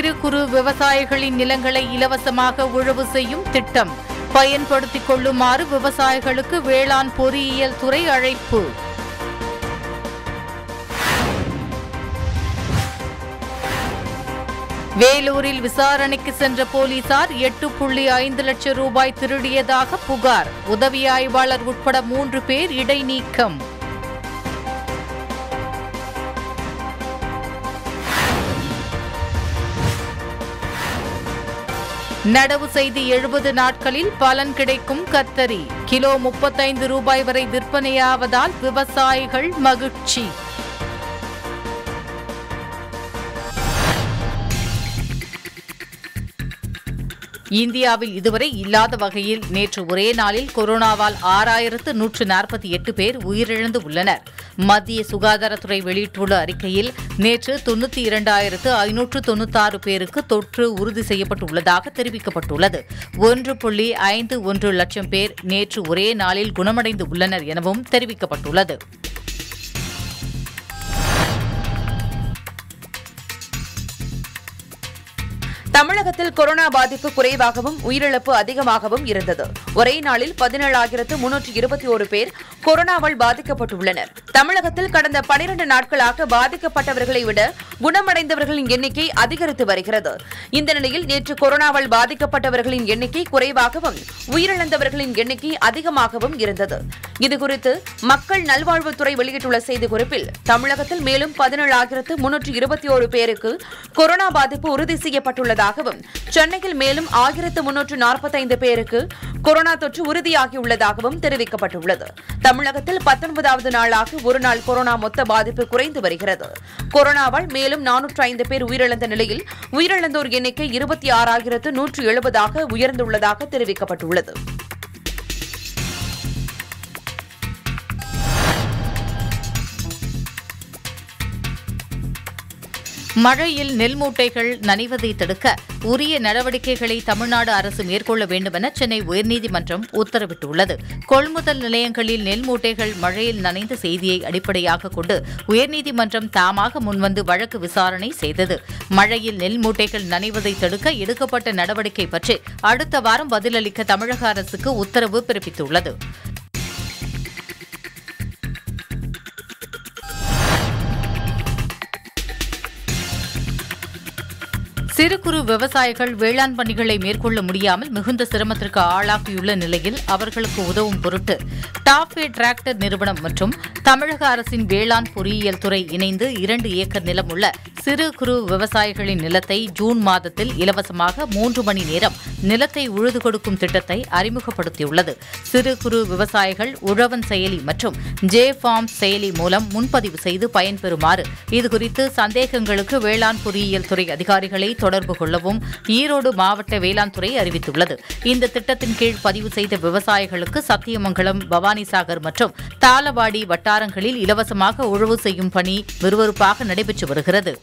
சிறு குறு விவசாயிகளின் நிலங்களை இலவசமாக உழவு செய்யும் திட்டம் பயன்படுத்திக் கொள்ளுமாறு விவசாயிகளுக்கு வேளாண் பொறியியல் துறை அழைப்பு வேலூரில் விசாரணைக்கு சென்ற போலீசார் எட்டு புள்ளி ஐந்து லட்சம் ரூபாய் திருடியதாக புகார் உதவி ஆய்வாளர் உட்பட மூன்று பேர் இடைநீக்கம் நடவு செய்து எழுபது நாட்களில் பலன் கிடைக்கும் கத்தரி கிலோ முப்பத்தைந்து ரூபாய் வரை விற்பனையாவதால் விவசாயிகள் மகிழ்ச்சி இந்தியாவில் இதுவரை இல்லாத வகையில் நேற்று ஒரே நாளில் கொரோனாவால் ஆறாயிரத்து நூற்று நாற்பத்தி எட்டு பேர் உயிரிழந்து உள்ளனர் மத்திய சுகாதாரத்துறை வெளியிட்டுள்ள அறிக்கையில் நேற்று தொண்ணூற்றி இரண்டாயிரத்து ஐநூற்று தொண்ணூத்தாறு பேருக்கு தொற்று உறுதி செய்யப்பட்டுள்ளதாக தெரிவிக்கப்பட்டுள்ளது ஒன்று புள்ளி ஐந்து ஒன்று லட்சம் பேர் நேற்று ஒரே நாளில் குணமடைந்து உள்ளனர் எனவும் தெரிவிக்கப்பட்டுள்ளது தமிழகத்தில் கொரோனா பாதிப்பு குறைவாகவும் உயிரிழப்பு அதிகமாகவும் இருந்தது ஒரே நாளில் பதினேழாயிரத்து முன்னூற்று இருபத்தி ஒரு பேர் கொரோனாவால் பாதிக்கப்பட்டுள்ளனர் தமிழகத்தில் கடந்த பனிரண்டு நாட்களாக பாதிக்கப்பட்டவர்களை விட குணமடைந்தவர்களின் எண்ணிக்கை அதிகரித்து வருகிறது இந்த நிலையில் நேற்று கொரோனாவால் பாதிக்கப்பட்டவர்களின் எண்ணிக்கை குறைவாகவும் உயிரிழந்தவர்களின் எண்ணிக்கை அதிகமாகவும் இருந்தது இதுகுறித்து மக்கள் நல்வாழ்வுத்துறை வெளியிட்டுள்ள செய்திக்குறிப்பில் தமிழகத்தில் மேலும் பதினேழாயிரத்து முன்னூற்று இருபத்தி ஒரு பேருக்கு கொரோனா பாதிப்பு உறுதி செய்யப்பட்டுள்ளதாகவும் சென்னையில் மேலும் ஆயிரத்து முன்னூற்று நாற்பத்தைந்து பேருக்கு கொரோனா தொற்று உறுதியாகியுள்ளதாகவும் தெரிவிக்கப்பட்டுள்ளது தமிழகத்தில் பத்தொன்பதாவது நாளாக ஒருநாள் கொரோனா மொத்த பாதிப்பு குறைந்து வருகிறது கொரோனாவால் மேலும் நானூற்று ஐந்து பேர் உயிரிழந்த நிலையில் உயிரிழந்தோர் எண்ணிக்கை இருபத்தி ஆறாயிரத்து நூற்று எழுபதாக உயர்ந்துள்ளதாக தெரிவிக்கப்பட்டுள்ளது மழையில் நெல் மூட்டைகள் நனைவதை தடுக்க உரிய நடவடிக்கைகளை தமிழ்நாடு அரசு மேற்கொள்ள வேண்டுமென சென்னை உயர்நீதிமன்றம் உத்தரவிட்டுள்ளது கொள்முதல் நிலையங்களில் நெல் மூட்டைகள் மழையில் நனைந்த செய்தியை அடிப்படையாக கொண்டு உயர்நீதிமன்றம் தாமாக முன்வந்து வழக்கு விசாரணை செய்தது மழையில் நெல் மூட்டைகள் நனைவதை தடுக்க எடுக்கப்பட்ட நடவடிக்கை பற்றி அடுத்த வாரம் பதிலளிக்க தமிழக அரசுக்கு உத்தரவு பிறப்பித்துள்ளது சிறு குறு விவசாயிகள் வேளாண் பணிகளை மேற்கொள்ள முடியாமல் மிகுந்த சிரமத்திற்கு ஆளாகியுள்ள நிலையில் அவர்களுக்கு உதவும் பொருட்டு டாப்வே டிராக்டர் நிறுவனம் மற்றும் தமிழக அரசின் வேளாண் பொறியியல் துறை இணைந்து இரண்டு ஏக்கர் நிலம் உள்ள சிறு குறு விவசாயிகளின் நிலத்தை ஜூன் மாதத்தில் இலவசமாக மூன்று மணி நேரம் நிலத்தை உழுது கொடுக்கும் திட்டத்தை அறிமுகப்படுத்தியுள்ளது சிறு குறு விவசாயிகள் உழவன் செயலி மற்றும் ஜே ஃபார்ம் செயலி மூலம் முன்பதிவு செய்து பயன்பெறுமாறு இதுகுறித்து சந்தேகங்களுக்கு வேளாண் பொறியியல் துறை அதிகாரிகளை தொடர்பு கொள்ளவும் ஈரோடு மாவட்ட வேளாண் துறை அறிவித்துள்ளது இந்த திட்டத்தின் கீழ் பதிவு செய்த விவசாயிகளுக்கு சத்தியமங்கலம் பவானிசாகர் மற்றும் தாளவாடி வட்டாரங்களில் இலவசமாக உழவு செய்யும் பணி விறுவிறுப்பாக நடைபெற்று வருகிறது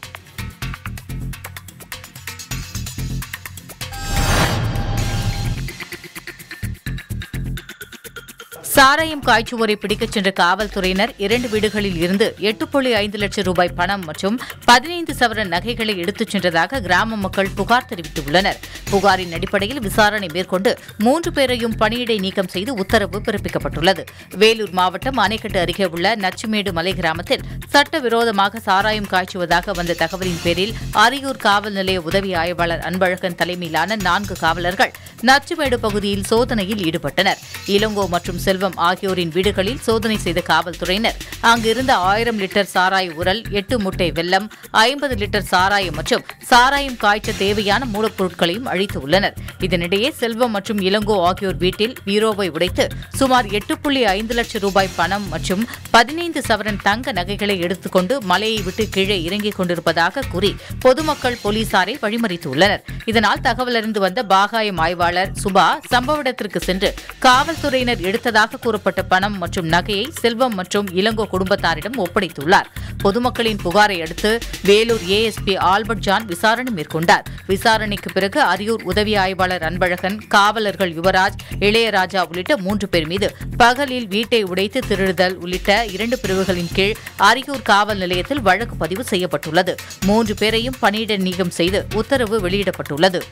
சாராயம் காய்ச்சுவோரை பிடிக்கச் சென்ற காவல்துறையினர் இரண்டு வீடுகளில் இருந்து எட்டு புள்ளி ஐந்து லட்சம் ரூபாய் பணம் மற்றும் பதினைந்து சவரன் நகைகளை எடுத்துச் சென்றதாக கிராம மக்கள் புகார் தெரிவித்துள்ளனர் புகாரின் அடிப்படையில் விசாரணை மேற்கொண்டு மூன்று பேரையும் பணியிடை நீக்கம் செய்து உத்தரவு பிறப்பிக்கப்பட்டுள்ளது வேலூர் மாவட்டம் அணைக்கட்டு அருகே உள்ள நச்சுமேடு மலை கிராமத்தில் சட்டவிரோதமாக சாராயம் காய்ச்சுவதாக வந்த தகவலின் பேரில் அரியூர் காவல் நிலைய உதவி ஆய்வாளர் அன்பழகன் தலைமையிலான நான்கு காவலர்கள் நச்சுமேடு பகுதியில் சோதனையில் ஈடுபட்டனர் இளங்கோ மற்றும் செல்வம் ஆகியோரின் வீடுகளில் சோதனை செய்த காவல்துறையினர் அங்கிருந்த ஆயிரம் லிட்டர் சாராய உரல் எட்டு முட்டை வெல்லம் ஐம்பது லிட்டர் சாராயம் மற்றும் சாராயம் காய்ச்ச தேவையான மூலப்பொருட்களையும் அழித்து உள்ளனர் இதனிடையே செல்வம் மற்றும் இளங்கோ ஆகியோர் வீட்டில் பீரோவை உடைத்து சுமார் எட்டு புள்ளி ஐந்து லட்சம் ரூபாய் பணம் மற்றும் பதினைந்து சவரன் தங்க நகைகளை எடுத்துக்கொண்டு மலையை விட்டு கீழே இறங்கிக் கொண்டிருப்பதாக கூறி பொதுமக்கள் போலீசாரை வழிமறித்துள்ளனர் இதனால் தகவல் அறிந்து வந்த பாகாயம் ஆய்வாளர் சுபா சம்பவ இடத்திற்கு சென்று காவல்துறையினர் எடுத்ததாக காவல் கூறப்பட்ட பணம் மற்றும் நகையை செல்வம் மற்றும் இளங்கோ குடும்பத்தாரிடம் ஒப்படைத்துள்ளார் பொதுமக்களின் புகாரை அடுத்து வேலூர் ஏஎஸ்பி ஆல்பர்ட் ஜான் விசாரணை மேற்கொண்டார் விசாரணைக்கு பிறகு அரியூர் உதவி ஆய்வாளர் அன்பழகன் காவலர்கள் யுவராஜ் இளையராஜா உள்ளிட்ட மூன்று பேர் மீது பகலில் வீட்டை உடைத்து திருடுதல் உள்ளிட்ட இரண்டு பிரிவுகளின் கீழ் அரியூர் காவல் நிலையத்தில் வழக்கு பதிவு செய்யப்பட்டுள்ளது மூன்று பேரையும் பணியிட நீக்கம் செய்து உத்தரவு வெளியிடப்பட்டுள்ளது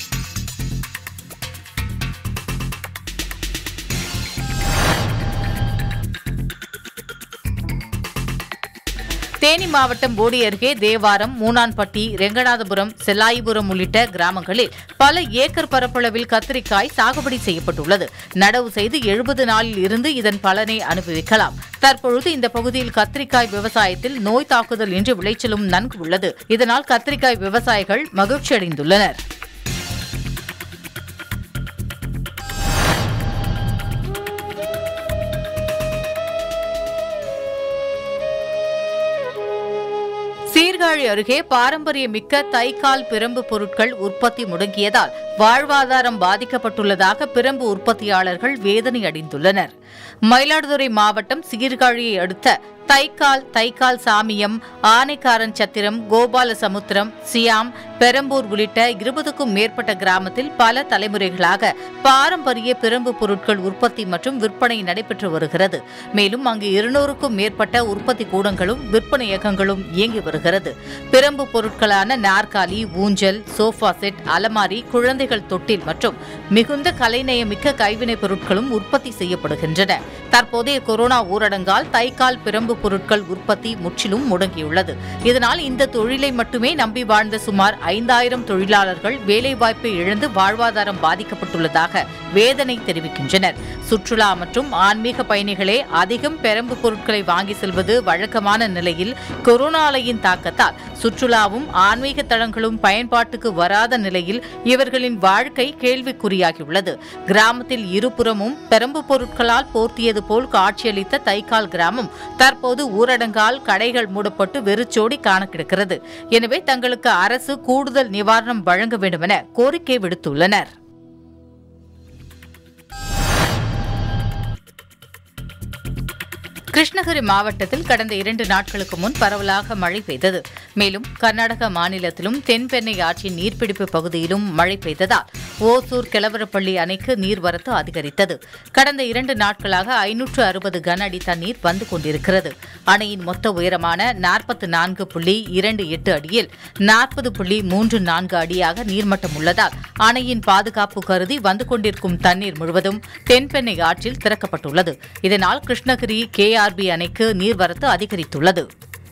தேனி மாவட்டம் போடி அருகே தேவாரம் மூனான்பட்டி ரெங்கநாதபுரம் செல்லாயிபுரம் உள்ளிட்ட கிராமங்களில் பல ஏக்கர் பரப்பளவில் கத்திரிக்காய் சாகுபடி செய்யப்பட்டுள்ளது நடவு செய்து எழுபது நாளில் இருந்து இதன் பலனை அனுபவிக்கலாம் தற்பொழுது இந்த பகுதியில் கத்திரிக்காய் விவசாயத்தில் நோய் தாக்குதல் இன்றி விளைச்சலும் நன்கு உள்ளது இதனால் கத்திரிக்காய் விவசாயிகள் மகிழ்ச்சியடைந்துள்ளனர் சீர்காழி அருகே பாரம்பரியமிக்க தைக்கால் பிரம்பு பொருட்கள் உற்பத்தி முடங்கியதால் வாழ்வாதாரம் பாதிக்கப்பட்டுள்ளதாக பிரம்பு உற்பத்தியாளர்கள் வேதனை அடைந்துள்ளனர் மயிலாடுதுறை மாவட்டம் சீர்காழியை அடுத்த தைக்கால் தைக்கால் சாமியம் ஆனைக்காரன் சத்திரம் கோபாலசமுத்திரம் சியாம் பெரம்பூர் உள்ளிட்ட இருபதுக்கும் மேற்பட்ட கிராமத்தில் பல தலைமுறைகளாக பாரம்பரிய பிரம்பு பொருட்கள் உற்பத்தி மற்றும் விற்பனை நடைபெற்று வருகிறது மேலும் அங்கு இருநூறுக்கும் மேற்பட்ட உற்பத்தி கூடங்களும் விற்பனையகங்களும் இயங்கி வருகிறது பிரம்பு பொருட்களான நாற்காலி ஊஞ்சல் சோஃபா செட் அலமாரி குழந்தைகள் தொட்டில் மற்றும் மிகுந்த கலைநயமிக்க கைவினைப் பொருட்களும் உற்பத்தி செய்யப்படுகின்றன தற்போதைய கொரோனா ஊரடங்கால் தைக்கால் பிரம்பு பொருட்கள் உற்பத்தி முற்றிலும் முடங்கியுள்ளது இதனால் இந்த தொழிலை மட்டுமே நம்பி வாழ்ந்த சுமார் ஐந்தாயிரம் தொழிலாளர்கள் வேலைவாய்ப்பை இழந்து வாழ்வாதாரம் பாதிக்கப்பட்டுள்ளதாக வேதனை தெரிவிக்கின்றனர் சுற்றுலா மற்றும் ஆன்மீக பயணிகளே அதிகம் பெரம்பு பொருட்களை வாங்கி செல்வது வழக்கமான நிலையில் கொரோனா அலையின் தாக்கத்தால் சுற்றுலாவும் ஆன்மீக தளங்களும் பயன்பாட்டுக்கு வராத நிலையில் இவர்களின் வாழ்க்கை கேள்விக்குறியாகியுள்ளது கிராமத்தில் இருபுறமும் பெரம்பு பொருட்களால் போர்த்தியது போல் காட்சியளித்த தைக்கால் கிராமம் தற்போது ஊரடங்கால் கடைகள் மூடப்பட்டு வெறிச்சோடி காண கிடக்கிறது எனவே தங்களுக்கு அரசு கூடுதல் நிவாரணம் வழங்க வேண்டுமென கோரிக்கை விடுத்துள்ளனர் கிருஷ்ணகிரி மாவட்டத்தில் கடந்த இரண்டு நாட்களுக்கு முன் பரவலாக மழை பெய்தது மேலும் கர்நாடக மாநிலத்திலும் தென்பெண்ணை ஆற்றின் நீர்பிடிப்பு பகுதியிலும் மழை பெய்ததால் ஓசூர் கிளவரப்பள்ளி அணைக்கு நீர்வரத்து அதிகரித்தது கடந்த இரண்டு நாட்களாக ஐநூற்று அறுபது கன அடி தண்ணீர் வந்து கொண்டிருக்கிறது அணையின் மொத்த உயரமான நாற்பத்து நான்கு புள்ளி இரண்டு எட்டு அடியில் நாற்பது புள்ளி மூன்று நான்கு அடியாக நீர்மட்டம் உள்ளதால் அணையின் பாதுகாப்பு கருதி வந்து கொண்டிருக்கும் தண்ணீர் முழுவதும் தென்பெண்ணை ஆற்றில் திறக்கப்பட்டுள்ளது இதனால் கிருஷ்ணகிரி கேஆர்பி அணைக்கு நீர்வரத்து அதிகரித்துள்ளது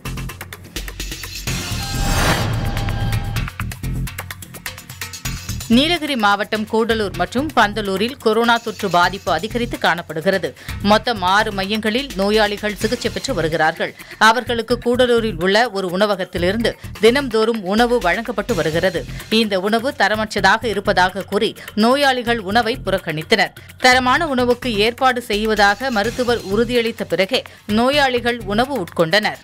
நீலகிரி மாவட்டம் கூடலூர் மற்றும் பந்தலூரில் கொரோனா தொற்று பாதிப்பு அதிகரித்து காணப்படுகிறது மொத்தம் ஆறு மையங்களில் நோயாளிகள் சிகிச்சை பெற்று வருகிறார்கள் அவர்களுக்கு கூடலூரில் உள்ள ஒரு உணவகத்திலிருந்து தினம்தோறும் உணவு வழங்கப்பட்டு வருகிறது இந்த உணவு தரமற்றதாக இருப்பதாக கூறி நோயாளிகள் உணவை புறக்கணித்தனர் தரமான உணவுக்கு ஏற்பாடு செய்வதாக மருத்துவர் உறுதியளித்த பிறகே நோயாளிகள் உணவு உட்கொண்டனர்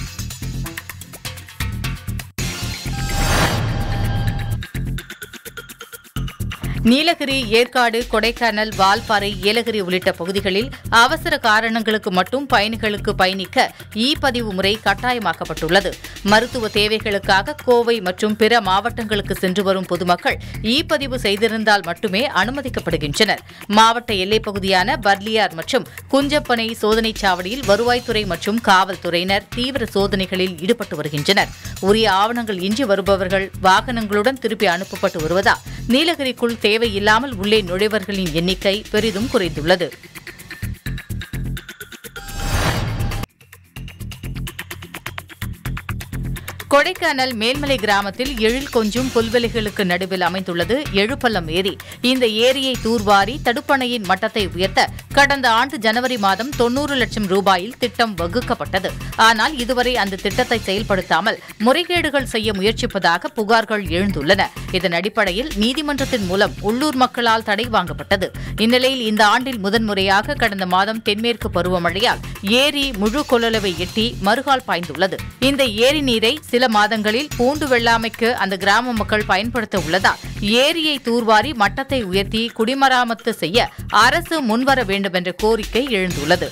நீலகிரி ஏற்காடு கொடைக்கானல் வால்பாறை ஏலகிரி உள்ளிட்ட பகுதிகளில் அவசர காரணங்களுக்கு மட்டும் பயணிகளுக்கு பயணிக்க இ பதிவு முறை கட்டாயமாக்கப்பட்டுள்ளது மருத்துவ தேவைகளுக்காக கோவை மற்றும் பிற மாவட்டங்களுக்கு சென்று வரும் பொதுமக்கள் இ பதிவு செய்திருந்தால் மட்டுமே அனுமதிக்கப்படுகின்றனர் மாவட்ட எல்லைப் பகுதியான பர்லியார் மற்றும் குஞ்சப்பனை சோதனைச் சாவடியில் வருவாய்த்துறை மற்றும் காவல்துறையினர் தீவிர சோதனைகளில் ஈடுபட்டு வருகின்றனர் உரிய ஆவணங்கள் இன்றி வருபவர்கள் வாகனங்களுடன் திருப்பி அனுப்பப்பட்டு வருவதால் நீலகிரிக்குள் தேவையில்லாமல் உள்ளே நுழைவர்களின் எண்ணிக்கை பெரிதும் குறைந்துள்ளது கொடைக்கானல் மேல்மலை கிராமத்தில் எழில் கொஞ்சும் புல்வெளிகளுக்கு நடுவில் அமைந்துள்ளது எழுப்பள்ளம் ஏரி இந்த ஏரியை தூர்வாரி தடுப்பணையின் மட்டத்தை உயர்த்த கடந்த ஆண்டு ஜனவரி மாதம் தொன்னூறு லட்சம் ரூபாயில் திட்டம் வகுக்கப்பட்டது ஆனால் இதுவரை அந்த திட்டத்தை செயல்படுத்தாமல் முறைகேடுகள் செய்ய முயற்சிப்பதாக புகார்கள் எழுந்துள்ளன இதன் அடிப்படையில் நீதிமன்றத்தின் மூலம் உள்ளூர் மக்களால் தடை வாங்கப்பட்டது இந்நிலையில் இந்த ஆண்டில் முதன்முறையாக கடந்த மாதம் தென்மேற்கு பருவமழையால் ஏரி முழு கொள்ளளவை எட்டி மறுகால் பாய்ந்துள்ளது இந்த ஏரி நீரை சில மாதங்களில் பூண்டு வெள்ளாமைக்கு அந்த கிராம மக்கள் பயன்படுத்த உள்ளதால் ஏரியை தூர்வாரி மட்டத்தை உயர்த்தி குடிமராமத்து செய்ய அரசு முன்வர வேண்டும் என்ற கோரிக்கை எழுந்துள்ளது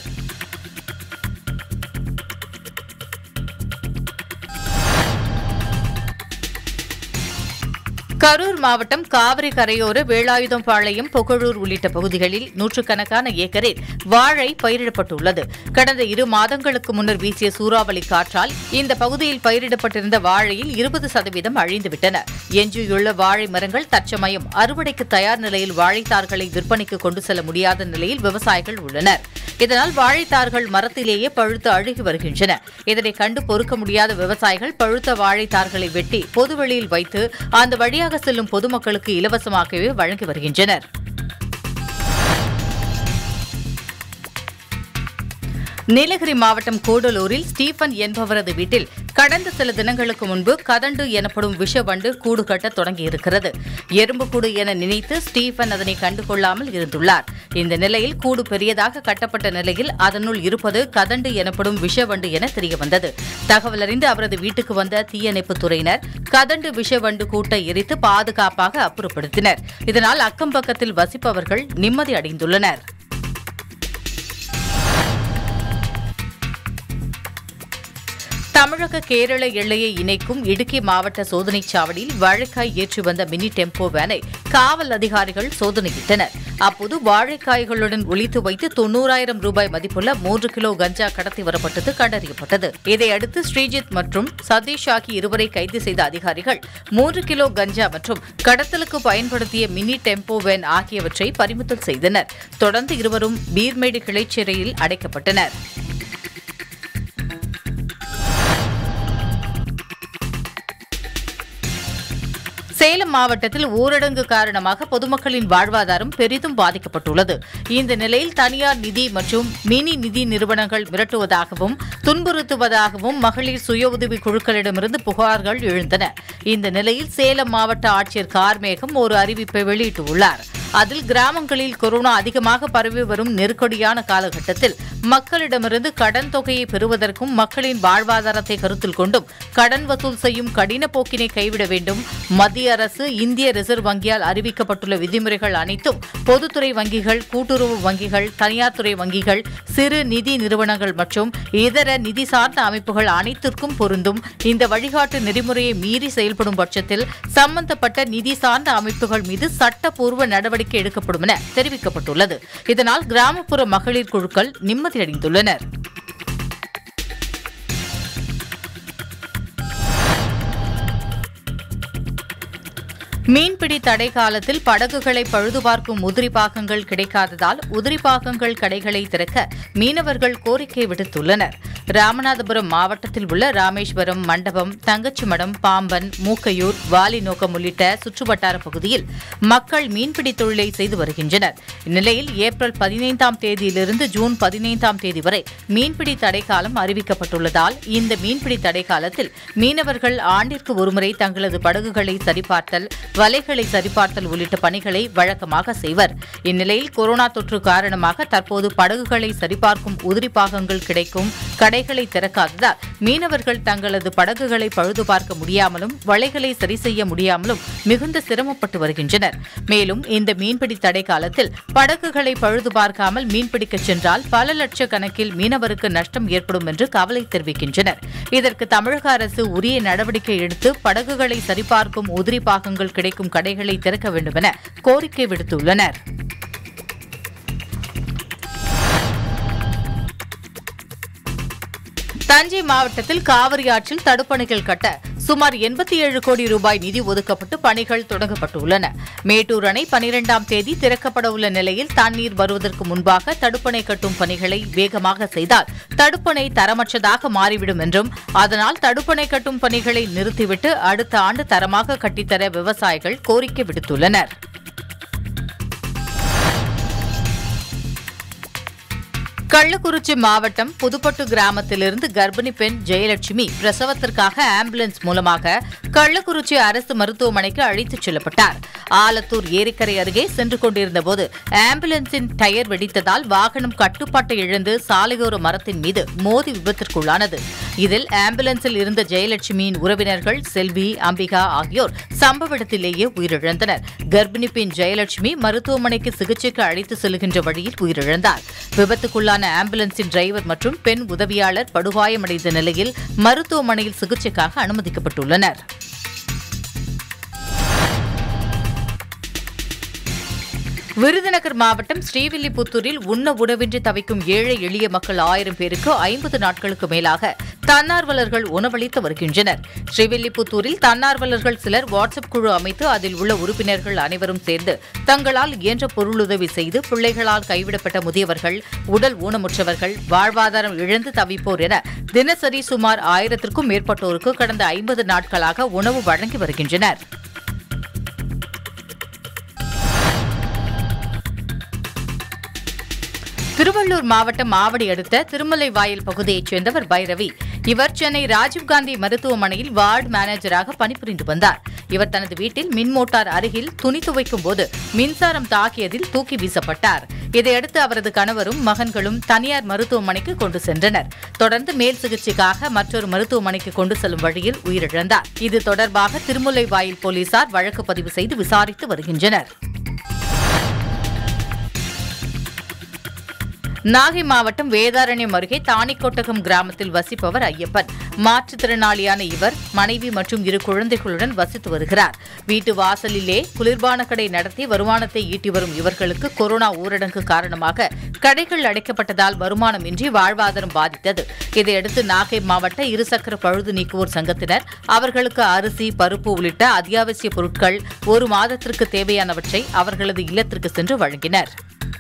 கரூர் மாவட்டம் காவிரி கரையோர வேலாயுதம்பாளையம் புகழூர் உள்ளிட்ட பகுதிகளில் நூற்றுக்கணக்கான ஏக்கரில் வாழை பயிரிடப்பட்டுள்ளது கடந்த இரு மாதங்களுக்கு முன்னர் வீசிய சூறாவளி காற்றால் இந்த பகுதியில் பயிரிடப்பட்டிருந்த வாழையில் இருபது சதவீதம் அழிந்துவிட்டன எஞ்சியுள்ள வாழை மரங்கள் தற்சமயம் அறுவடைக்கு தயார் நிலையில் வாழைத்தார்களை விற்பனைக்கு கொண்டு செல்ல முடியாத நிலையில் விவசாயிகள் உள்ளனர் இதனால் வாழைத்தார்கள் மரத்திலேயே பழுத்து அழுகி வருகின்றன இதனை கண்டு பொறுக்க முடியாத விவசாயிகள் பழுத்த வாழைத்தார்களை வெட்டி பொதுவெளியில் வைத்து அந்த வழியாக செல்லும் பொதுமக்களுக்கு இலவசமாகவே வழங்கி வருகின்றனர் நீலகிரி மாவட்டம் கூடலூரில் ஸ்டீபன் என்பவரது வீட்டில் கடந்த சில தினங்களுக்கு முன்பு கதண்டு எனப்படும் விஷவண்டு கூடு கட்ட தொடங்கியிருக்கிறது எறும்புக்கூடு என நினைத்து ஸ்டீபன் அதனை கண்டுகொள்ளாமல் இருந்துள்ளார் இந்த நிலையில் கூடு பெரியதாக கட்டப்பட்ட நிலையில் அதனுள் இருப்பது கதண்டு எனப்படும் விஷவண்டு என தெரியவந்தது தகவல் அறிந்து அவரது வீட்டுக்கு வந்த தீயணைப்புத் துறையினர் கதண்டு விஷவண்டு கூட்டை எரித்து பாதுகாப்பாக அப்புறப்படுத்தினர் இதனால் அக்கம் பக்கத்தில் வசிப்பவர்கள் நிம்மதி அடைந்துள்ளனர் தமிழக கேரள எல்லையை இணைக்கும் இடுக்கி மாவட்ட சோதனைச் சாவடியில் வாழைக்காய் ஏற்றி வந்த மினி டெம்போ வேனை காவல் அதிகாரிகள் சோதனையிட்டனர் அப்போது வாழைக்காய்களுடன் ஒளித்து வைத்து தொன்னூறாயிரம் ரூபாய் மதிப்புள்ள மூன்று கிலோ கஞ்சா கடத்தி வரப்பட்டது கண்டறியப்பட்டது இதையடுத்து ஸ்ரீஜித் மற்றும் சதீஷ் ஆகிய இருவரை கைது செய்த அதிகாரிகள் மூன்று கிலோ கஞ்சா மற்றும் கடத்தலுக்கு பயன்படுத்திய மினி டெம்போ வேன் ஆகியவற்றை பறிமுதல் செய்தனர் தொடர்ந்து இருவரும் பீர்மேடு கிளைச் சிறையில் அடைக்கப்பட்டனர் சேலம் மாவட்டத்தில் ஊரடங்கு காரணமாக பொதுமக்களின் வாழ்வாதாரம் பெரிதும் பாதிக்கப்பட்டுள்ளது இந்த நிலையில் தனியார் நிதி மற்றும் மினி நிதி நிறுவனங்கள் மிரட்டுவதாகவும் துன்புறுத்துவதாகவும் மகளிர் சுய உதவி குழுக்களிடமிருந்து புகார்கள் எழுந்தன இந்த நிலையில் சேலம் மாவட்ட ஆட்சியர் கார்மேகம் ஒரு அறிவிப்பை வெளியிட்டுள்ளார் அதில் கிராமங்களில் கொரோனா அதிகமாக பரவி வரும் நெருக்கடியான காலகட்டத்தில் மக்களிடமிருந்து கடன் தொகையை பெறுவதற்கும் மக்களின் வாழ்வாதாரத்தை கருத்தில் கொண்டும் கடன் வசூல் செய்யும் கடின போக்கினை கைவிட வேண்டும் மத்திய அரசு இந்திய ரிசர்வ் வங்கியால் அறிவிக்கப்பட்டுள்ள விதிமுறைகள் அனைத்தும் பொதுத்துறை வங்கிகள் கூட்டுறவு வங்கிகள் தனியார் துறை வங்கிகள் சிறு நிதி நிறுவனங்கள் மற்றும் இதர நிதி சார்ந்த அமைப்புகள் அனைத்திற்கும் பொருந்தும் இந்த வழிகாட்டு நெறிமுறையை மீறி செயல்படும் பட்சத்தில் சம்பந்தப்பட்ட நிதி சார்ந்த அமைப்புகள் மீது சட்டப்பூர்வ நடவடிக்கை எடுக்கப்படும் என தெரிவிக்கப்பட்டுள்ளது இதனால் கிராமப்புற மகளிர் குழுக்கள் நிம்மதியடைந்துள்ளனர் மீன்பிடி தடை காலத்தில் படகுகளை பழுதுபார்க்கும் உதிரி பாகங்கள் கிடைக்காததால் உதிரி பாகங்கள் கடைகளை திறக்க மீனவர்கள் கோரிக்கை விடுத்துள்ளனர் ராமநாதபுரம் மாவட்டத்தில் உள்ள ராமேஸ்வரம் மண்டபம் தங்கச்சிமடம் பாம்பன் மூக்கையூர் வாலிநோக்கம் உள்ளிட்ட சுற்றுவட்டார பகுதியில் மக்கள் மீன்பிடி தொழிலை செய்து வருகின்றனர் இந்நிலையில் ஏப்ரல் பதினைந்தாம் தேதியிலிருந்து ஜூன் பதினைந்தாம் தேதி வரை மீன்பிடி தடை காலம் அறிவிக்கப்பட்டுள்ளதால் இந்த மீன்பிடி தடை காலத்தில் மீனவர்கள் ஆண்டிற்கு ஒருமுறை தங்களது படகுகளை சரிபார்த்தல் வலைகளை சரிபார்த்தல் உள்ளிட்ட பணிகளை வழக்கமாக செய்வர் இந்நிலையில் கொரோனா தொற்று காரணமாக தற்போது படகுகளை சரிபார்க்கும் உதிரி பாகங்கள் கிடைக்கும் கடைகளை திறக்காததால் மீனவர்கள் தங்களது படகுகளை பழுது பார்க்க முடியாமலும் வலைகளை சரி செய்ய முடியாமலும் மிகுந்த சிரமப்பட்டு வருகின்றனர் மேலும் இந்த மீன்பிடி தடை காலத்தில் படகுகளை பழுது பார்க்காமல் மீன்பிடிக்க சென்றால் பல லட்சக்கணக்கில் மீனவருக்கு நஷ்டம் ஏற்படும் என்று கவலை தெரிவிக்கின்றனர் இதற்கு தமிழக அரசு உரிய நடவடிக்கை எடுத்து படகுகளை சரிபார்க்கும் உதிரி பாகங்கள் கிடைக்கும் கடைகளை திறக்க வேண்டும் என கோரிக்கை விடுத்துள்ளனர் தஞ்சை மாவட்டத்தில் காவிரி ஆற்றில் தடுப்பணைகள் கட்ட சுமார் எண்பத்தி ஏழு கோடி ரூபாய் நிதி ஒதுக்கப்பட்டு பணிகள் தொடங்கப்பட்டுள்ளன மேட்டூர் அணை பனிரெண்டாம் தேதி திறக்கப்பட உள்ள நிலையில் தண்ணீர் வருவதற்கு முன்பாக தடுப்பணை கட்டும் பணிகளை வேகமாக செய்தால் தடுப்பணை தரமற்றதாக மாறிவிடும் என்றும் அதனால் தடுப்பணை கட்டும் பணிகளை நிறுத்திவிட்டு அடுத்த ஆண்டு தரமாக கட்டித்தர விவசாயிகள் கோரிக்கை விடுத்துள்ளனர் கள்ளக்குறிச்சி மாவட்டம் புதுப்பட்டு கிராமத்திலிருந்து கர்ப்பிணி பெண் ஜெயலட்சுமி பிரசவத்திற்காக ஆம்புலன்ஸ் மூலமாக கள்ளக்குறிச்சி அரசு மருத்துவமனைக்கு அழைத்துச் செல்லப்பட்டார் ஆலத்தூர் ஏரிக்கரை அருகே சென்று கொண்டிருந்தபோது ஆம்புலன்ஸின் டயர் வெடித்ததால் வாகனம் கட்டுப்பாட்டை இழந்து சாலையோர மரத்தின் மீது மோதி விபத்திற்குள்ளானது இதில் ஆம்புலன்ஸில் இருந்த ஜெயலட்சுமியின் உறவினர்கள் செல்வி அம்பிகா ஆகியோர் சம்பவ இடத்திலேயே உயிரிழந்தனர் கர்ப்பிணி பெண் ஜெயலட்சுமி மருத்துவமனைக்கு சிகிச்சைக்கு அழைத்து செல்கின்ற வழியில் உயிரிழந்தார் விபத்துக்குள்ளான ஆம்புலன்ஸின் டிரைவர் மற்றும் பெண் உதவியாளர் படுகாயமடைந்த நிலையில் மருத்துவமனையில் சிகிச்சைக்காக அனுமதிக்கப்பட்டுள்ளனர் விருதுநகர் மாவட்டம் ஸ்ரீவில்லிபுத்தூரில் உண்ண உணவின்றி தவிக்கும் ஏழை எளிய மக்கள் ஆயிரம் பேருக்கு ஐம்பது நாட்களுக்கு மேலாக தன்னார்வலர்கள் உணவளித்து வருகின்றனர் ஸ்ரீவில்லிபுத்தூரில் தன்னார்வலர்கள் சிலர் வாட்ஸ்அப் குழு அமைத்து அதில் உள்ள உறுப்பினர்கள் அனைவரும் சேர்ந்து தங்களால் இயன்ற பொருளுதவி செய்து பிள்ளைகளால் கைவிடப்பட்ட முதியவர்கள் உடல் ஊனமுற்றவர்கள் வாழ்வாதாரம் இழந்து தவிப்போர் என தினசரி சுமார் ஆயிரத்திற்கும் மேற்பட்டோருக்கு கடந்த ஐம்பது நாட்களாக உணவு வழங்கி வருகின்றனர் திருவள்ளூர் மாவட்டம் ஆவடி அடுத்த திருமலை வாயில் பகுதியைச் சேர்ந்தவர் பைரவி இவர் சென்னை ராஜீவ்காந்தி மருத்துவமனையில் வார்டு மேனேஜராக பணிபுரிந்து வந்தார் இவர் தனது வீட்டில் மின் மோட்டார் அருகில் துணி துவைக்கும் போது மின்சாரம் தாக்கியதில் தூக்கி வீசப்பட்டார் இதையடுத்து அவரது கணவரும் மகன்களும் தனியார் மருத்துவமனைக்கு கொண்டு சென்றனர் தொடர்ந்து மேல் சிகிச்சைக்காக மற்றொரு மருத்துவமனைக்கு கொண்டு செல்லும் வழியில் உயிரிழந்தார் இது தொடர்பாக திருமுல்லை வாயில் போலீசார் வழக்கு பதிவு செய்து விசாரித்து வருகின்றனர் நாகை மாவட்டம் வேதாரண்யம் அருகே தாணிக்கொட்டகம் கிராமத்தில் வசிப்பவர் ஐயப்பன் மாற்றுத்திறனாளியான இவர் மனைவி மற்றும் இரு குழந்தைகளுடன் வசித்து வருகிறார் வீட்டு வாசலிலே குளிர்பான கடை நடத்தி வருமானத்தை ஈட்டி வரும் இவர்களுக்கு கொரோனா ஊரடங்கு காரணமாக கடைகள் அடைக்கப்பட்டதால் வருமானமின்றி வாழ்வாதாரம் பாதித்தது இதையடுத்து நாகை மாவட்ட இருசக்கர பழுது நீக்குவோர் சங்கத்தினர் அவர்களுக்கு அரிசி பருப்பு உள்ளிட்ட அத்தியாவசிய பொருட்கள் ஒரு மாதத்திற்கு தேவையானவற்றை அவர்களது இல்லத்திற்கு சென்று வழங்கினர்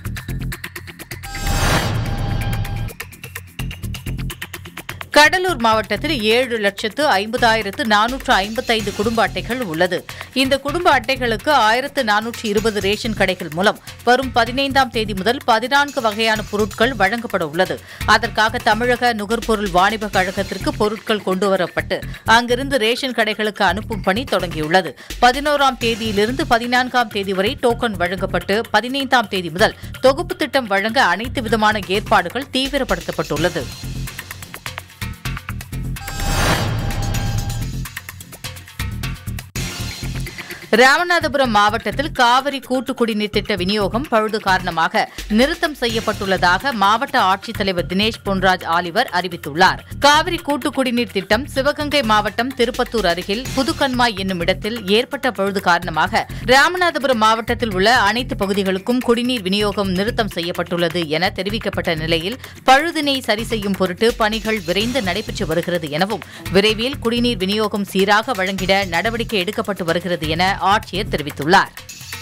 கடலூர் மாவட்டத்தில் ஏழு லட்சத்து ஐம்பதாயிரத்து நானூற்று ஐம்பத்தைந்து குடும்ப அட்டைகள் உள்ளது இந்த குடும்ப அட்டைகளுக்கு ஆயிரத்து நானூற்று இருபது ரேஷன் கடைகள் மூலம் வரும் பதினைந்தாம் தேதி முதல் பதினான்கு வகையான பொருட்கள் வழங்கப்பட உள்ளது அதற்காக தமிழக நுகர்பொருள் வாணிப கழகத்திற்கு பொருட்கள் கொண்டுவரப்பட்டு அங்கிருந்து ரேஷன் கடைகளுக்கு அனுப்பும் பணி தொடங்கியுள்ளது பதினோராம் தேதியிலிருந்து பதினான்காம் தேதி வரை டோக்கன் வழங்கப்பட்டு பதினைந்தாம் தேதி முதல் தொகுப்பு திட்டம் வழங்க அனைத்து விதமான ஏற்பாடுகள் தீவிரப்படுத்தப்பட்டுள்ளது ராமநாதபுரம் மாவட்டத்தில் காவிரி கூட்டு குடிநீர் திட்ட விநியோகம் பழுது காரணமாக நிறுத்தம் செய்யப்பட்டுள்ளதாக மாவட்ட ஆட்சித்தலைவர் தினேஷ் பொன்ராஜ் ஆலிவர் அறிவித்துள்ளார் காவிரி கூட்டு குடிநீர் திட்டம் சிவகங்கை மாவட்டம் திருப்பத்தூர் அருகில் புதுக்கண்மாய் என்னும் இடத்தில் ஏற்பட்ட பழுது காரணமாக ராமநாதபுரம் மாவட்டத்தில் உள்ள அனைத்து பகுதிகளுக்கும் குடிநீர் விநியோகம் நிறுத்தம் செய்யப்பட்டுள்ளது என தெரிவிக்கப்பட்ட நிலையில் பழுதினை சரி செய்யும் பொருட்டு பணிகள் விரைந்து நடைபெற்று வருகிறது எனவும் விரைவில் குடிநீர் விநியோகம் சீராக வழங்கிட நடவடிக்கை எடுக்கப்பட்டு வருகிறது என ஆட்சியர் தெரிவித்துள்ளார்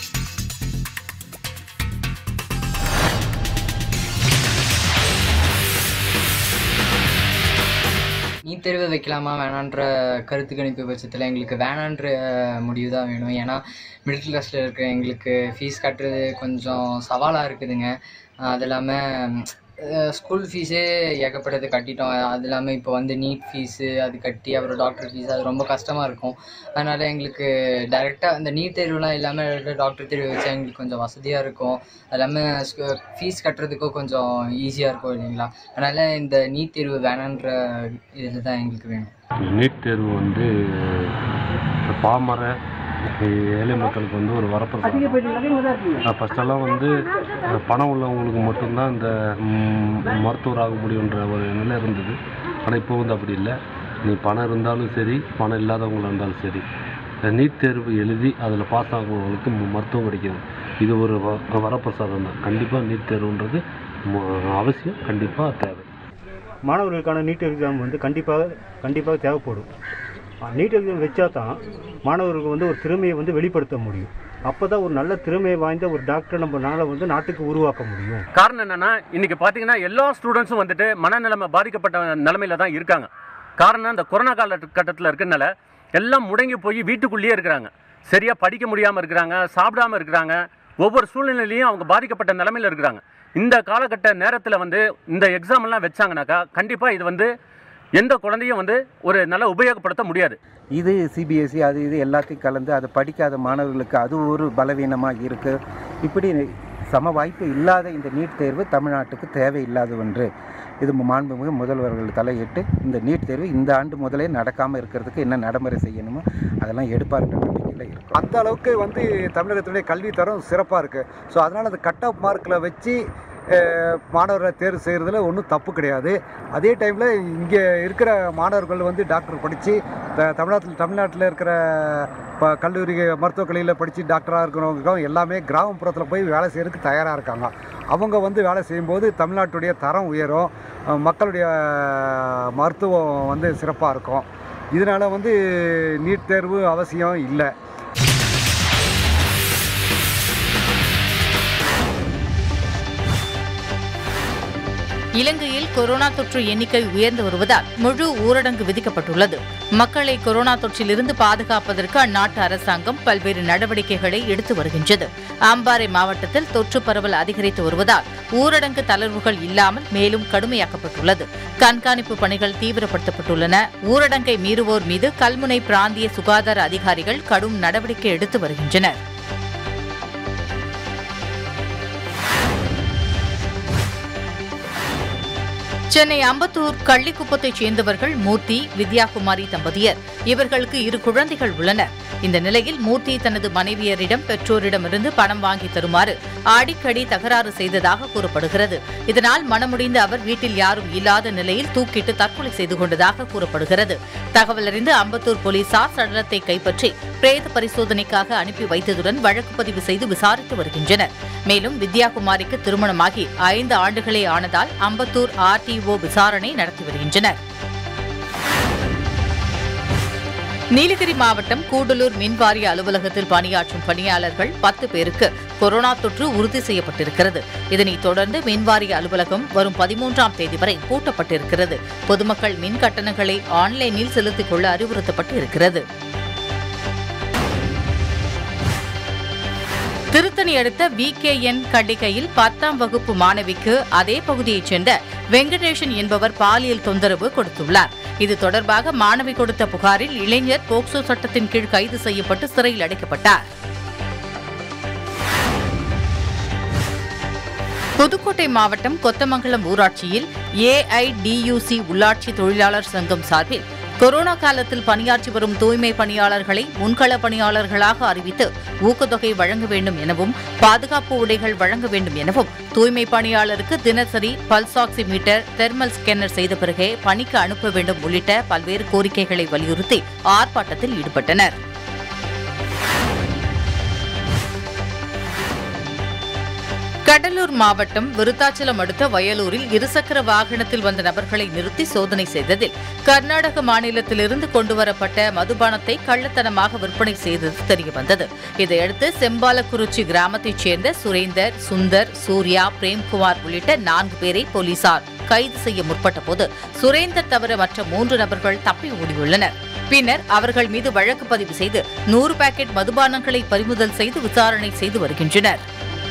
நீட் தேர்வு வைக்கலாமா வேணான்ற கருத்து கணிப்பு பட்சத்தில் எங்களுக்கு வேணான்ற முடிவு தான் வேணும் ஏன்னா மிடில் கிளாஸில் இருக்கிற எங்களுக்கு ஃபீஸ் கட்டுறது கொஞ்சம் சவாலாக இருக்குதுங்க அது இல்லாமல் ஸ்கூல் ஃபீஸே ஏகப்பட்டது கட்டிட்டோம் அது இல்லாமல் இப்போ வந்து நீட் ஃபீஸு அது கட்டி அப்புறம் டாக்டர் ஃபீஸ் அது ரொம்ப கஷ்டமாக இருக்கும் அதனால் எங்களுக்கு டைரெக்டாக இந்த நீட் தேர்வுலாம் இல்லாமல் டாக்டர் தேர்வு வச்சா எங்களுக்கு கொஞ்சம் வசதியாக இருக்கும் அது இல்லாமல் ஃபீஸ் கட்டுறதுக்கும் கொஞ்சம் ஈஸியாக இருக்கும் இல்லைங்களா அதனால் இந்த நீட் தேர்வு வேணான்ற இதில் தான் எங்களுக்கு வேணும் நீட் தேர்வு வந்து பாமர ஏழை மக்களுக்கு வந்து ஒரு வரப்பிரசாதம் ஃபஸ்ட்டெல்லாம் வந்து அஹ், பணம் உள்ளவங்களுக்கு மட்டும்தான் இந்த ம், மருத்துவர் ஆக முடியுன்ற ஒரு நிலை இருந்தது ஆனால் இப்போ வந்து அப்படி இல்லை நீ பணம் இருந்தாலும் சரி பணம் இல்லாதவங்களா இருந்தாலும் சரி இந்த நீட் தேர்வு எழுதி அதில் பாஸ் ஆகுறவங்களுக்கு ம- மருத்துவம் கிடைக்கிது இது ஒரு வ- வரப்பிரசாதம் தான் கண்டிப்பாக நீட் தேர்வுன்றது ம- அவசியம் கண்டிப்பாக தேவை மாணவர்களுக்கான நீட் எக்ஸாம் வந்து கண்டிப்பாக கண்டிப்பாக தேவைப்படும் நீட் எக்ஸாம் வச்சா தான் மாணவர்களுக்கு வந்து ஒரு திறமையை வந்து வெளிப்படுத்த முடியும் அப்போ தான் ஒரு நல்ல திறமை வாய்ந்த ஒரு டாக்டர் நம்மளால வந்து நாட்டுக்கு உருவாக்க முடியும் காரணம் என்னன்னா இன்னைக்கு பார்த்தீங்கன்னா எல்லா ஸ்டூடெண்ட்ஸும் வந்துட்டு மனநிலைமை பாதிக்கப்பட்ட நிலைமையில தான் இருக்காங்க காரணம் இந்த கொரோனா காலகட்டத்தில் இருக்கிறனால எல்லாம் முடங்கி போய் வீட்டுக்குள்ளேயே இருக்கிறாங்க சரியா படிக்க முடியாமல் இருக்கிறாங்க சாப்பிடாம இருக்கிறாங்க ஒவ்வொரு சூழ்நிலையிலையும் அவங்க பாதிக்கப்பட்ட நிலைமையில இருக்கிறாங்க இந்த காலகட்ட நேரத்தில் வந்து இந்த எக்ஸாம் எல்லாம் வச்சாங்கனாக்கா கண்டிப்பாக இது வந்து எந்த குழந்தையும் வந்து ஒரு நல்ல உபயோகப்படுத்த முடியாது இது சிபிஎஸ்சி அது இது எல்லாத்தையும் கலந்து அதை படிக்காத மாணவர்களுக்கு அது ஒரு பலவீனமாக இருக்குது இப்படி சம வாய்ப்பு இல்லாத இந்த நீட் தேர்வு தமிழ்நாட்டுக்கு தேவையில்லாத ஒன்று இது மாண்புமிகு முதல்வர்கள் தலையிட்டு இந்த நீட் தேர்வு இந்த ஆண்டு முதலே நடக்காமல் இருக்கிறதுக்கு என்ன நடைமுறை செய்யணுமோ அதெல்லாம் எடுப்பார்ன்ற நம்பிக்கையில் இருக்கும் அந்த அளவுக்கு வந்து தமிழகத்தினுடைய கல்வி தரம் சிறப்பாக இருக்குது ஸோ அதனால் அந்த கட் ஆஃப் மார்க்கில் வச்சு அஹ், மாணவர்களை தேர்வு செய்கிறதுல ஒன்றும் தப்பு கிடையாது அதே டைமில் இங்கே இருக்கிற மாணவர்கள் வந்து டாக்டர் படித்து த தமிழ்நாட்டில் தமிழ்நாட்டில் இருக்கிற இப்போ கல்லூரி மருத்துவக் கல்லூரியில் படித்து டாக்டராக இருக்கிறவங்க எல்லாமே கிராமப்புறத்தில் போய் வேலை செய்கிறதுக்கு தயாராக இருக்காங்க அவங்க வந்து வேலை செய்யும்போது தமிழ்நாட்டுடைய தரம் உயரும் அஹ், மக்களுடைய மருத்துவம் வந்து சிறப்பாக இருக்கும் இதனால் வந்து நீட் தேர்வு அவசியம் இல்லை இலங்கையில் கொரோனா தொற்று எண்ணிக்கை உயர்ந்து வருவதால் முழு ஊரடங்கு விதிக்கப்பட்டுள்ளது மக்களை கொரோனா தொற்றிலிருந்து பாதுகாப்பதற்கு அந்நாட்டு அரசாங்கம் பல்வேறு நடவடிக்கைகளை எடுத்து வருகின்றது அம்பாறை மாவட்டத்தில் தொற்று பரவல் அதிகரித்து வருவதால் ஊரடங்கு தளர்வுகள் இல்லாமல் மேலும் கடுமையாக்கப்பட்டுள்ளது கண்காணிப்பு பணிகள் தீவிரப்படுத்தப்பட்டுள்ளன ஊரடங்கை மீறுவோர் மீது கல்முனை பிராந்திய சுகாதார அதிகாரிகள் கடும் நடவடிக்கை எடுத்து வருகின்றனர் சென்னை அம்பத்தூர் கள்ளிக்குப்பத்தைச் சேர்ந்தவர்கள் மூர்த்தி வித்யாகுமாரி தம்பதியர் இவர்களுக்கு இரு குழந்தைகள் உள்ளனர் இந்த நிலையில் மூர்த்தி தனது மனைவியரிடம் பெற்றோரிடமிருந்து பணம் வாங்கி தருமாறு அடிக்கடி தகராறு செய்ததாக கூறப்படுகிறது இதனால் மனமுடிந்த அவர் வீட்டில் யாரும் இல்லாத நிலையில் தூக்கிட்டு தற்கொலை செய்து கொண்டதாக கூறப்படுகிறது தகவல் அறிந்து அம்பத்தூர் போலீசார் சடலத்தை கைப்பற்றி பிரேத பரிசோதனைக்காக அனுப்பி வைத்ததுடன் வழக்கு பதிவு செய்து விசாரித்து வருகின்றனர் மேலும் வித்யாகுமாரிக்கு திருமணமாகி ஐந்து ஆண்டுகளே ஆனதால் அம்பத்தூர் ஆர்டிஓ விசாரணை நடத்தி வருகின்றனர் நீலகிரி மாவட்டம் கூடலூர் மின்வாரிய அலுவலகத்தில் பணியாற்றும் பணியாளர்கள் பத்து பேருக்கு கொரோனா தொற்று உறுதி செய்யப்பட்டிருக்கிறது இதனைத் தொடர்ந்து மின்வாரிய அலுவலகம் வரும் பதிமூன்றாம் தேதி வரை பூட்டப்பட்டிருக்கிறது பொதுமக்கள் மின் கட்டணங்களை ஆன்லைனில் செலுத்திக் கொள்ள அறிவுறுத்தப்பட்டு இருக்கிறது திருத்தணி அடுத்த விகேஎன் கண்டிகையில் பத்தாம் வகுப்பு மாணவிக்கு அதே பகுதியைச் சேர்ந்த வெங்கடேஷன் என்பவர் பாலியல் தொந்தரவு கொடுத்துள்ளார் இது தொடர்பாக மாணவி கொடுத்த புகாரில் இளைஞர் போக்சோ சட்டத்தின் கீழ் கைது செய்யப்பட்டு சிறையில் அடைக்கப்பட்டார் புதுக்கோட்டை மாவட்டம் கொத்தமங்கலம் ஊராட்சியில் ஏஐடியூசி உள்ளாட்சி தொழிலாளர் சங்கம் சார்பில் கொரோனா காலத்தில் பணியாற்றி வரும் தூய்மை பணியாளர்களை முன்கள பணியாளர்களாக அறிவித்து ஊக்கத்தொகை வழங்க வேண்டும் எனவும் பாதுகாப்பு உடைகள் வழங்க வேண்டும் எனவும் தூய்மை பணியாளருக்கு தினசரி பல்ஸ் ஆக்சிமீட்டர் தெர்மல் ஸ்கேனர் செய்த பிறகே பணிக்கு அனுப்ப வேண்டும் உள்ளிட்ட பல்வேறு கோரிக்கைகளை வலியுறுத்தி ஆர்ப்பாட்டத்தில் ஈடுபட்டனர் கடலூர் மாவட்டம் விருத்தாச்சலம் அடுத்த வயலூரில் இருசக்கர வாகனத்தில் வந்த நபர்களை நிறுத்தி சோதனை செய்ததில் கர்நாடக மாநிலத்திலிருந்து கொண்டுவரப்பட்ட மதுபானத்தை கள்ளத்தனமாக விற்பனை செய்தது தெரியவந்தது இதையடுத்து செம்பாலக்குறிச்சி கிராமத்தைச் சேர்ந்த சுரேந்தர் சுந்தர் சூர்யா பிரேம்குமார் உள்ளிட்ட நான்கு பேரை போலீசார் கைது செய்ய முற்பட்ட போது சுரேந்தர் தவிர மற்ற மூன்று நபர்கள் தப்பி ஓடியுள்ளனர் பின்னர் அவர்கள் மீது வழக்கு பதிவு செய்து நூறு பாக்கெட் மதுபானங்களை பறிமுதல் செய்து விசாரணை செய்து வருகின்றனர்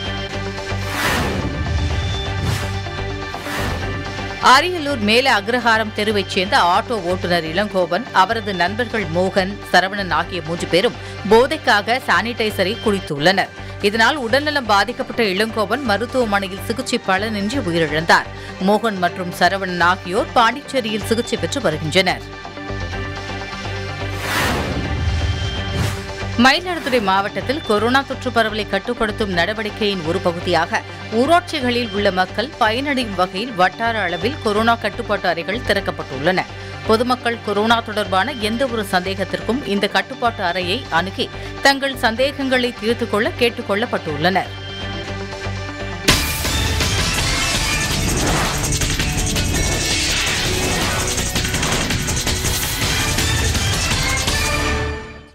அரியலூர் மேல அக்ரஹாரம் தெருவைச் சேர்ந்த ஆட்டோ ஓட்டுநர் இளங்கோவன் அவரது நண்பர்கள் மோகன் சரவணன் ஆகிய மூன்று பேரும் போதைக்காக சானிடைசரை குடித்துள்ளனர் இதனால் உடல்நலம் பாதிக்கப்பட்ட இளங்கோவன் மருத்துவமனையில் சிகிச்சை பலனின்றி உயிரிழந்தார் மோகன் மற்றும் சரவணன் ஆகியோர் பாண்டிச்சேரியில் சிகிச்சை பெற்று வருகின்றனர் மயிலாடுதுறை மாவட்டத்தில் கொரோனா தொற்று பரவலை கட்டுப்படுத்தும் நடவடிக்கையின் ஒரு பகுதியாக ஊராட்சிகளில் உள்ள மக்கள் பயனடையும் வகையில் வட்டார அளவில் கொரோனா கட்டுப்பாட்டு அறைகள் திறக்கப்பட்டுள்ளன பொதுமக்கள் கொரோனா தொடர்பான எந்த ஒரு சந்தேகத்திற்கும் இந்த கட்டுப்பாட்டு அறையை அணுகி தங்கள் சந்தேகங்களை தீர்த்துக் கொள்ள கேட்டுக் கொள்ளப்பட்டுள்ளனர்